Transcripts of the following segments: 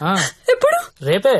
ఆ, ఎప్పుడు రేపే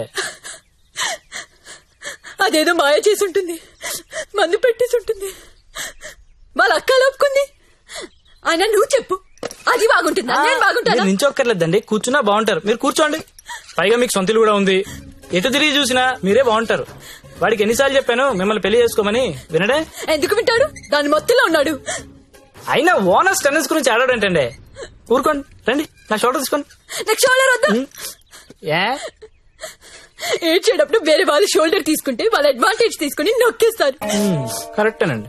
అదేదో మాయ చేసి ఉంటుంది మందు పెట్టేసి ఉంటుంది వాళ్ళ అక్క ఒప్పుకుంది ఆయన నువ్వు చెప్పు అది బాగుంటుందా నేను బాగుంటానా మీరు నించొక్కర్లేదండి కూర్చున్నా బాగుంటారు మీరు కూర్చోండి పైగా మీకు సొంతలు కూడా ఉంది ఎటు తిరిగి చూసినా మీరే బాగుంటారు వాడికి ఎన్నిసార్లు చెప్పాను మిమ్మల్ని పెళ్లి చేసుకోమని వినడే ఎందుకు వింటాడు దాని మొత్తంలో ఉన్నాడు అయినా ఓనర్స్ టెన్నిస్ గురించి ఆడాడంటండి ఊరుకోండి రండి నా షోల్డర్ తీసుకోండి నాకు షోల్డర్ వద్దా ఏ ఏడ్చేటప్పుడు వేరే వాళ్ళు షోల్డర్ తీసుకుంటే వాళ్ళ అడ్వాంటేజ్ తీసుకుని నొక్కేస్తారు కరెక్టేనండి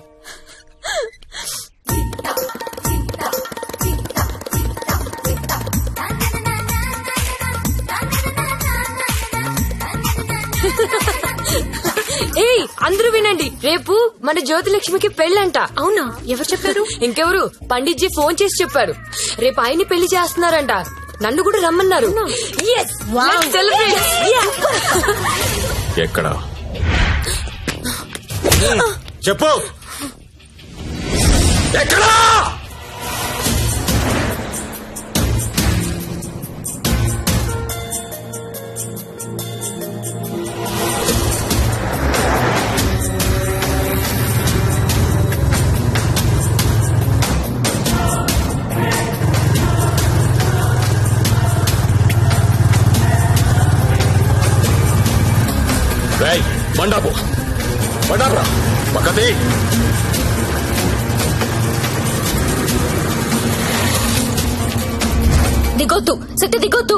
ఏయ్ అందరూ వినండి రేపు మన జ్యోతిలక్ష్మికి పెళ్ళంట అవునా ఎవరు చెప్పారు ఇంకెవరు పండిట్జీ ఫోన్ చేసి చెప్పారు రేపు ఆయన్ని పెళ్లి చేస్తున్నారంట నన్ను కూడా రమ్మన్నారు Yes, let's celebrate. Yeah. ఎక్కడ చెప్పు ఎక్కడా రేయ్ బండాపు బండారా పక్కతే దిగొద్దు సత్య దిగొద్దు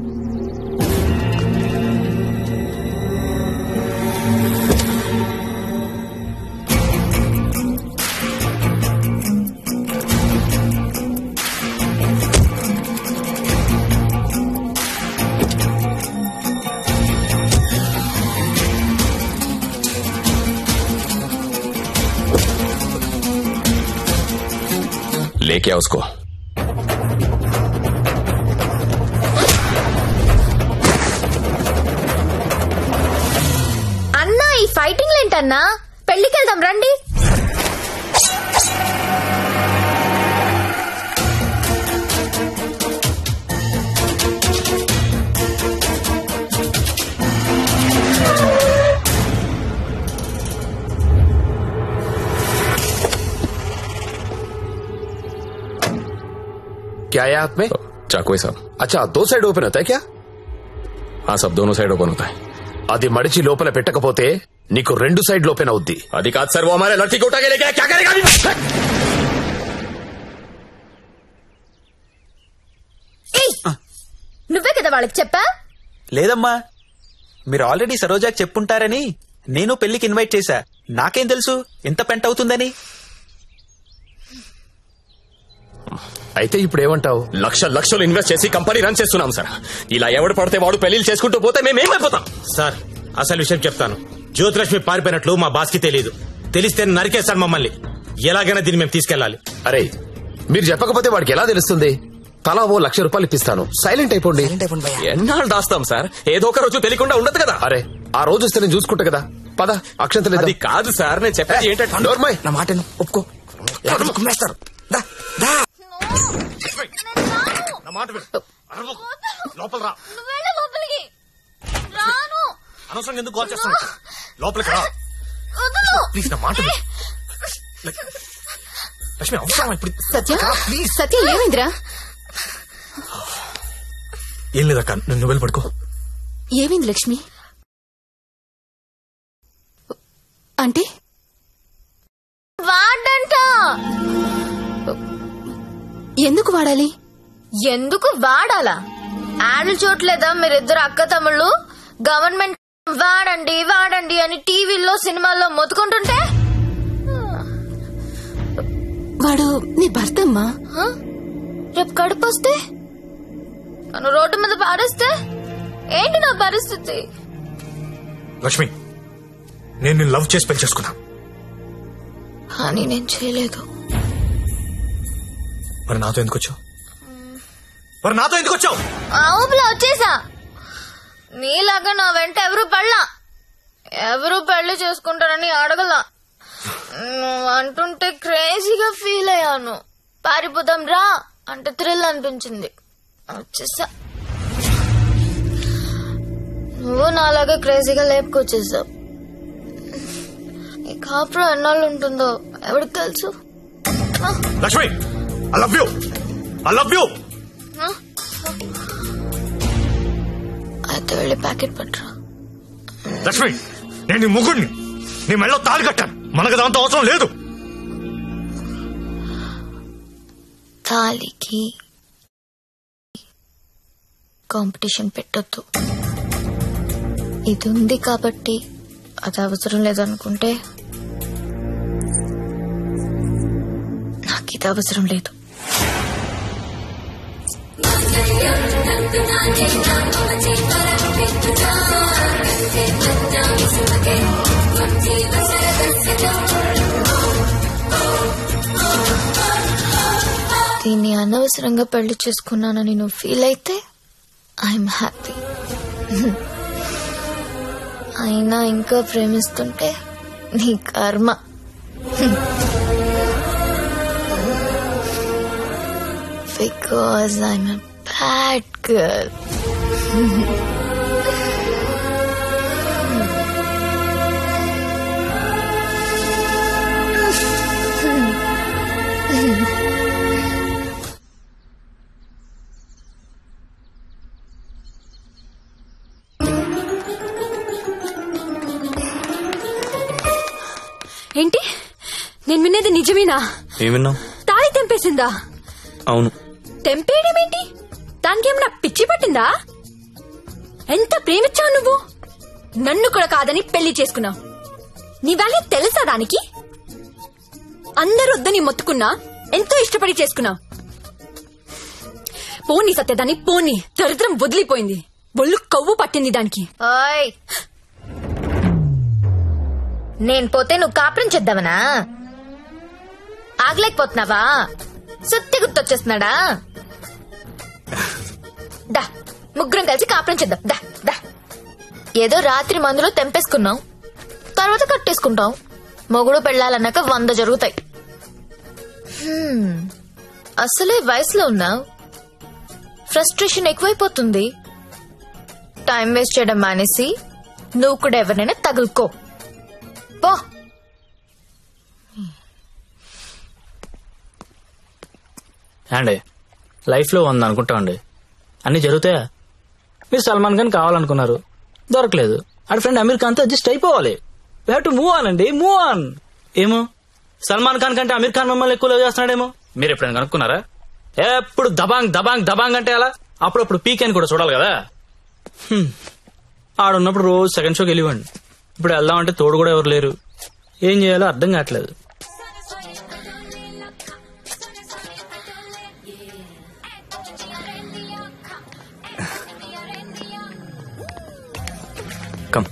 लेके आओ उसको అన్నా ఈ ఫైటింగ్ ఏంటన్నా పెళ్లికి వెళ్దాం రండి क्या है हाथ में चाकू है साहब अच्छा दो साइड ఓపెన్ అవుతాయి క్యా हाँ सब दोनों साइड ओपन होता है అది మడిచి లోపల పెట్టకపోతే నీకు రెండు సైడ్ ఓపెన్ అవుద్ది అది కాదు సార్ वो हमारे लड़की को उठा के लेके आया, क्या करेगा अभी? నువ్వే కదా వాళ్ళకి చెప్పా లేదమ్మా మీరు ఆల్రెడీ సరోజాకి చెప్పుంటారని నేను పెళ్లికి ఇన్వైట్ చేశా నాకేం తెలుసు ఎంత పెంట అవుతుందని అయితే ఇప్పుడు ఏమంటావు లక్ష లక్షలు ఇన్వెస్ట్ చేసి కంపెనీ రన్ చేస్తున్నాం సార్ ఇలా ఎవడు పడితే వాడు పెళ్లిళ్ళు చేసుకుంటూ పోతే మేమేమైపోతాం సార్ అసలు విషయం చెప్తాను జ్యోతిలక్ష్మి పారిపోయినట్లు మా బాస్ కి తెలియదు తెలిస్తే నరికేస్తాడు మమ్మల్ని ఎలాగైనా దీన్ని మేము తీసుకెళ్లాలి అరే మీరు చెప్పకపోతే వాడికి ఎలా తెలుస్తుంది తలా ఓ లక్ష రూపాయలు ఇప్పిస్తాను సైలెంట్ అయిపోండి ఎన్నాళ్ళు దాస్తాం సార్ ఏదో ఒక రోజు తెలియకుండా ఉండదు కదా అరే ఆ రోజు వస్తే నేను చూసుకుంటా కదా పద అక్షంతలు అది కాదు సార్ నేను చెప్పేది ఏంటంటే నోర్మై నా మాటను ఒప్పుకో లేకపోతే కుమ్మేస్తారు దా, దా. లోపల రా అనవసరంగా ఎందుకు కాల్ చేస్తాను లోపలికి రా ప్లీజ్ నా మాట విను. లక్ష్మి అవసరం ఇప్పుడు సత్య సత్య ఏమైందిరా ఏం లేదక్క నువ్వు వెళ్ళి పడుకో ఏమైంది లక్ష్మి అంటే వాడంట ఎందుకు వాడాలి ఎందుకు వాడాలా యాడ్లు చూడలేదా మీరిద్దరు అక్క తమ్ముళ్ళు గవర్నమెంట్ వాడండి వాడండి అని టీవీల్లో సినిమాల్లో మొత్తుకుంటుంటే వాడు నీ భర్త అమ్మా హ? రేపు కడుపు వస్తే నన్ను రోడ్డు మీద పారేస్తే ఏంటి నా పరిస్థితి లక్ష్మి నేను నిన్ను లవ్ చేసి పెళ్లి చేసుకున్నా కానీ నేను చేయలేదు మరి నాతో ఎందుకు వచ్చావు మరి నాతో ఎందుకు వచ్చావు ఆ ఊపిలో వచ్చేసా నీలాగా నా వెంట ఎవరు పడలా ఎవరు పెళ్లి చేసుకుంటారని అడగలా నువ్వు అంటుంటే క్రేజీగా ఫీల్ అయ్యాను పారిపోదాం రా అంటే థ్రిల్ అనిపించింది వచ్చేసా నువ్వు నాలాగే క్రేజీగా లేపుకొచ్చేసావు ఈ కాపురం ఎన్నాళ్ళు ఉంటుందో ఎవరికి తెలుసు Lakshmi I love you I love you అయితే వెళ్ళి ప్యాకెట్ పట్టరా లక్ష్మి నేను నీ ముగ్గుడిని నీ మెళ్ళో తాళి కట్టాను మనకు దాంతో అవసరం లేదు తాలికి కాంపిటీషన్ పెట్టొద్దు ఇది ఉంది కాబట్టి అది అవసరం లేదనుకుంటే నాకు ఇది అవసరం లేదు దీన్ని అనవసరంగా పెళ్లి చేసుకున్నానని నువ్వు ఫీల్ అయితే ఐఎమ్ హ్యాపీ అయినా ఇంకా ప్రేమిస్తుంటే నీ కర్మ because I'm a bad girl ఏంటి నేను వినేది నిజమేనా ఏం విన్నావు తాళి తెంపేసిందా అవును తెంపేయడం ఏంటి దానికి ఏమన్నా పిచ్చి పట్టిందా ఎంత ప్రేమించావు నువ్వు నన్ను కూడా కాదని పెళ్లి చేసుకున్నావు నీ వాల్యూ తెలుసా దానికి అందరూ వద్దని మొత్తుకున్నా ఎంతో ఇష్టపడి చేసుకున్నావు పోనీ సత్యదాన్ని పోనీ దరిద్రం వదిలిపోయింది ఒళ్ళు కొవ్వు పట్టింది దానికి ఓయ్ నేను పోతే నువ్వు కాపురం చేద్దామనా ఆగలేకపోతున్నావా సుత్తి గుర్తొచ్చేస్తున్నాడా దా ముగ్గురం కలిసి కాపురం చేద్దాం దా దా ఏదో రాత్రి మందులో తెంపేసుకున్నాం తర్వాత కట్టేసుకుంటాం మొగుడు పెళ్ళాలన్నాక వంద జరుగుతాయి హ్మ్. అసలే వయసులో ఉన్నావు ఫ్రస్ట్రేషన్ ఎక్కువైపోతుంది టైం వేస్ట్ చేయడం మానేసి నువ్వు కూడా ఎవరినైనా తగులుకో పో అండి లైఫ్ లో ఉంది అనుకుంటామండి అన్ని జరుగుతాయా మీరు సల్మాన్ ఖాన్ కావాలనుకున్నారు దొరకలేదు ఆడ ఫ్రెండ్ అమీర్ ఖాన్ తో అడ్జస్ట్ అయిపోవాలి వీ టు మూవ్ ఆన్ అండి మూవ్ ఆన్ ఏమో సల్మాన్ ఖాన్ కంటే అమీర్ ఖాన్ మిమ్మల్ని ఎక్కువ లవ్ చేస్తున్నాడేమో మీరు ఎప్పుడైనా కనుక్కున్నారా ఎప్పుడు దబాంగ్ దబాంగ్ దబాంగ్ అంటే అలా అప్పుడప్పుడు పీక్ అని కూడా చూడాలి కదా హ్మ్. ఆడున్నప్పుడు రోజు సెకండ్ షోకి వెళ్ళివ్వండి ఇప్పుడు వెళ్దామంటే తోడు కూడా ఎవరు లేరు ఏం చేయాలో అర్థం కావట్లేదు come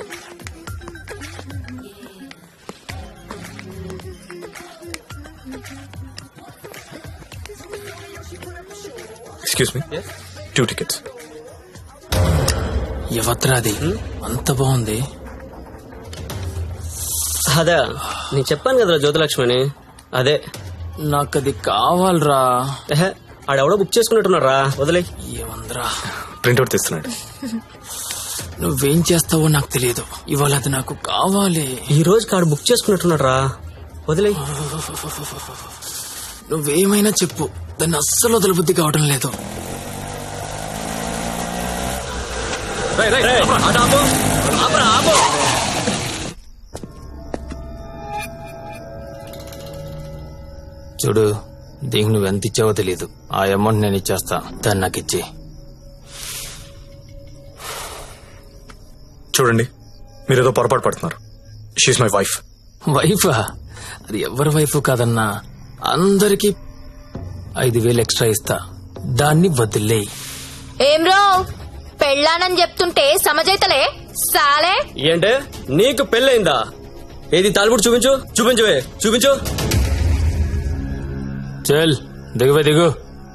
excuse me two tickets ఎవత్రాది అంత బాగుంది అదే నేను చెప్పాను కదరా జ్యోతిలక్ష్మి అదే నాకు అది కావాలరా ఎహె, ఆడెవడో బుక్ చేసుకున్నట్టున్నాడు రా వదిలే ఏమందరా ప్రింట్అవుట్ తీస్తున్నాడు నువ్వేం చేస్తావో నాకు తెలియదు ఇవాళ అది నాకు కావాలి ఈ రోజు కాడు బుక్ చేసుకున్నట్టున్నాడు రా వదిలే నువ్వేమైనా చెప్పు దాన్ని అస్సలు వదలబుద్ధి కావడం లేదు చూడు దీనికి నువ్వు ఎంత ఇచ్చావో తెలియదు ఆ అమౌంట్ నేను ఇచ్చేస్తా దాన్ని నాకు ఇచ్చి చూడండి మీరు ఏదో పొరపాటు పడుతున్నారు షీఈ్ మై వైఫ్ వైఫా అది ఎవరి వైఫ్ కాదన్నా అందరికి ఐదు వేలు ఎక్స్ట్రా ఇస్తా దాన్ని వదిలేయి ఏం రో పెళ్ళానని చెప్తుంటే సమజైతలే సాలే ఏంటే నీకు పెళ్ళైందా ఏది తాలిపుడు చూపించు చూపించువే చూపించు చల్ దిగువే దిగు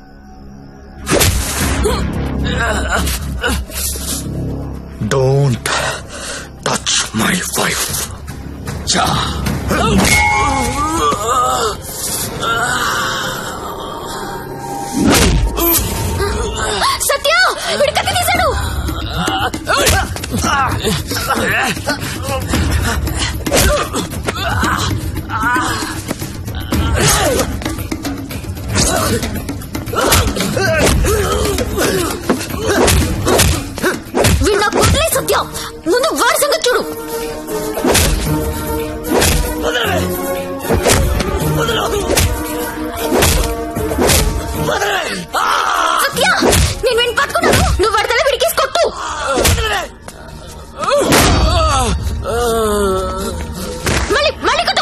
don't touch my wife Satya వీడి కత్తి తీశాడు వీడు నా కొట్లే సత్యం ముందు వాడి సంగతి చూడు సత్య నేను వెంట పట్టుకున్నాను నువ్వు వాడి తల విడికేసి కొట్టు మళ్ళీ మళ్ళీ కొట్టు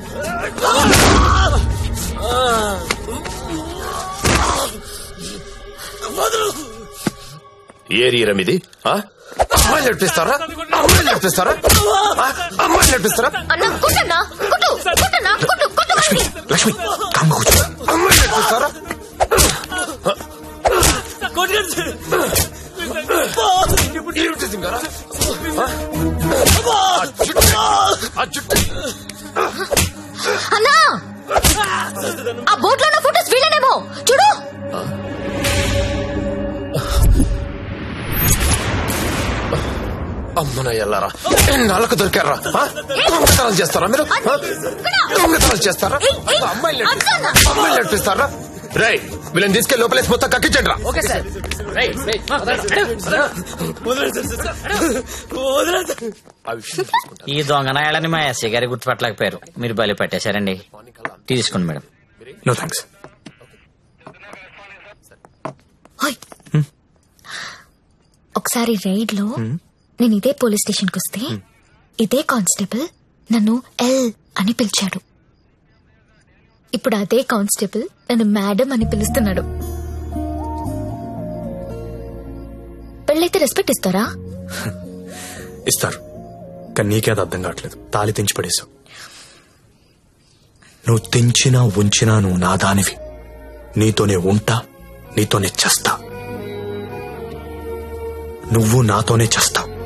ఏరియా మీది ఆ? అమ్మాయిలు నడిపిస్తారా అమ్మాయిలు నడిపిస్తారా ఆ? అమ్మాయిలు నడిపిస్తారా అన్న కొట్టన్నా కొట్టు కొట్టన్నా కొట్టు కొట్టు వాడిని. లక్ష్మి కామ్గా కూర్చో అమ్మాయిలు నడిపిస్తారా ఏమిటి సింగారా? ఆ? ఆ చుట్టూ, ఆ చుట్టూ. అన్నా ఆ బోట్ లో ఉన్న ఫోటోస్ వీళ్ళనేమో చూడు అమ్మన ఎల్లారా నాళ్ళకు దొరికారా ఆ? దొంగతనం చేస్తారా మీరు ఆ? దొంగతనం చేస్తారా అమ్మాయిలు అమ్మాయిలు నడిపిస్తారా రై వీళ్ళని తీసుకెళ్ళి లోపలేసి మొత్తం కక్కించండి రా ఓకే సార్ ఆ విషయం చూసుకుంటా. ఈ దొంగ నాయాలని మా ఎస్ఐ గారి గుర్తుపట్టలేకపోయారు మీరు బలి పెట్టేశారండి తీసుకోండి మేడం నో థ్యాంక్స్ ఓయ్. ఒకసారి రైడ్ లో నేను ఇదే పోలీస్ స్టేషన్ కి వస్తే ఇదే కానిస్టేబుల్ నన్ను ఎల్ అని పిలిచాడు ఇప్పుడు అదే కానిస్టేబుల్ నన్ను మేడం అని పిలుస్తున్నాడు పెళ్ళైతే రెస్పెక్ట్ ఇస్తారా ఇస్తారు కానీ నీకే అది అర్థం కావట్లేదు తాలి తెంచి పడేశావు నువ్వు తెంచినా ఉంచినా నువ్వు నా దానివి నీతోనే ఉంటా నీతోనే చస్తా నువ్వు నాతోనే చస్తావు